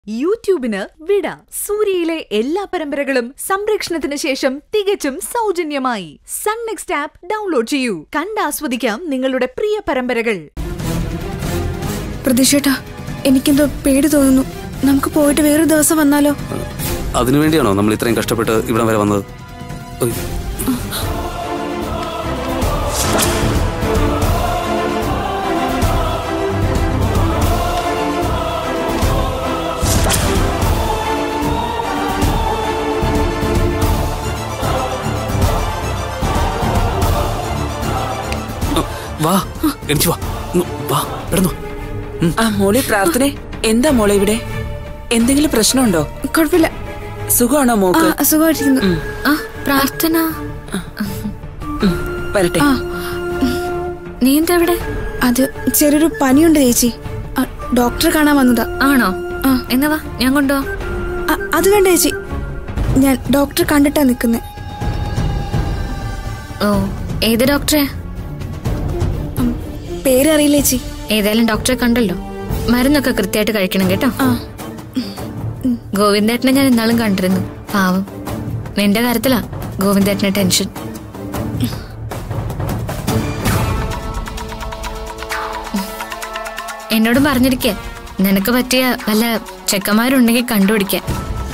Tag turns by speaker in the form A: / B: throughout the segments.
A: യൂട്യൂബിന് വിട സൂര്യയിലെ എല്ലാ പരമ്പരകളും സംരക്ഷണത്തിന് ശേഷം തികച്ചും സൗജന്യമായി സൺ നെക്സ്റ്റ് ആപ്പ് ഡൗൺലോഡ് ചെയ്യൂ കണ്ടാസ്വദിക്കാം നിങ്ങളുടെ പ്രിയ പരമ്പരകൾ
B: പ്രതീക്ഷേട്ടാ എനിക്കെന്തോ പേടി തോന്നുന്നു നമുക്ക് പോയിട്ട് വേറൊരു ദിവസം വന്നാലോ
C: അതിനുവേണ്ടിയാണോ നമ്മൾ ഇത്രയും കഷ്ടപ്പെട്ട് ഇവിടം വരെ വന്നത് ഉയ്. വാ എനിക്ക് വാ ഉം, വാ പെടുന്നു
D: ആ മോളെ പ്രാർത്ഥന എന്താ മോളെ ഇവിടെ എന്തെങ്കിലും പ്രശ്നമുണ്ടോ
B: കുഴപ്പമില്ല
D: സുഖമാണോ
B: ആ
D: മോക്ക്
B: സുഖമായിട്ടിരിക്കുന്നു
E: ആ പ്രാർത്ഥന
D: ഉം, വരട്ടെ
B: ആ
E: നീ എന്താ ഇവിടെ
B: അത് ചെറിയൊരു പനിയുണ്ട് ചേച്ചി ആ, ഡോക്ടറെ കാണാൻ വന്നതാ
E: ആണോ
B: ആ.
E: എന്നാ വാ ഞാൻ കൊണ്ടുപോവാ
B: ആ, അത് വേണ്ട ചേച്ചി ഞാൻ ഡോക്ടറെ കണ്ടിട്ടാ നിൽക്കുന്നത്
E: ഓ ഏത് ഡോക്ടറെ
B: പേരറിയില്ല ചേച്ചി
E: ഏതായാലും ഡോക്ടറെ കണ്ടല്ലോ മരുന്നൊക്കെ കൃത്യമായിട്ട് കഴിക്കണം കേട്ടോ
B: ആ
E: ഗോവിന്ദേട്ടനെ ഞാൻ ഇന്നാളും കണ്ടിരുന്നു പാവം നിന്റെ കാര്യത്തിലാ ഗോവിന്ദേട്ടന് ടെൻഷൻ എന്നോടും പറഞ്ഞിരിക്കേ നിനക്ക് പറ്റിയ വല്ല ചെക്കന്മാരുണ്ടെങ്കിൽ കണ്ടുപിടിക്കാൻ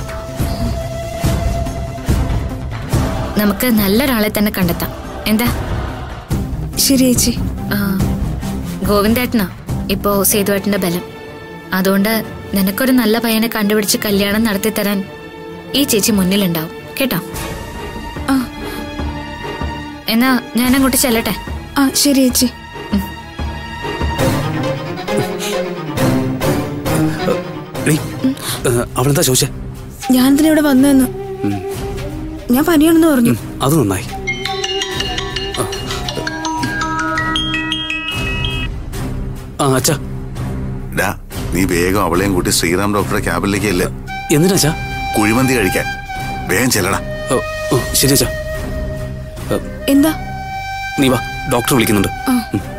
E: നമുക്ക് നല്ലൊരാളെ തന്നെ കണ്ടെത്താം എന്താ
B: ശരി ചേച്ചി
E: ആ, ഗോവിന്ദേട്ടനാ ഇപ്പോ സേതുവേട്ടന്റെ ബലം അതുകൊണ്ട് നിനക്കൊരു നല്ല പയ്യനെ കണ്ടുപിടിച്ച് കല്യാണം നടത്തി തരാൻ ഈ ചേച്ചി മുന്നിലുണ്ടാവും കേട്ടോ
B: ആ
E: എന്നാ ഞാൻ അങ്ങോട്ട് ചെല്ലട്ടെ
B: ആ ശരി ചേച്ചി
C: എടീ, ഏ, അവളെന്താ ചോദിച്ചേ
B: ഞാനിതിനെ ഇവിടെ വന്നെന്ന്
C: ഉം,
B: ഞാൻ പനിയാണെന്ന് പറഞ്ഞു
C: ഉം, അത് നന്നായി ആ അച്ഛാ
F: ഡാ നീ വേഗം അവളെയും കൂട്ടി ശ്രീറാം ഡോക്ടറെ ക്യാബിലേക്ക് അല്ലേ
C: എന്തിനാ അച്ഛാ
F: കുഴിമന്തി കഴിക്കാൻ വേഗം ചെല്ലടാ
C: ഓ, ഓ, ശരി അച്ഛാ ഏ,
B: എന്താ
C: നീ വാ ഡോക്ടർ വിളിക്കുന്നുണ്ട്
B: ആ
C: ഉം.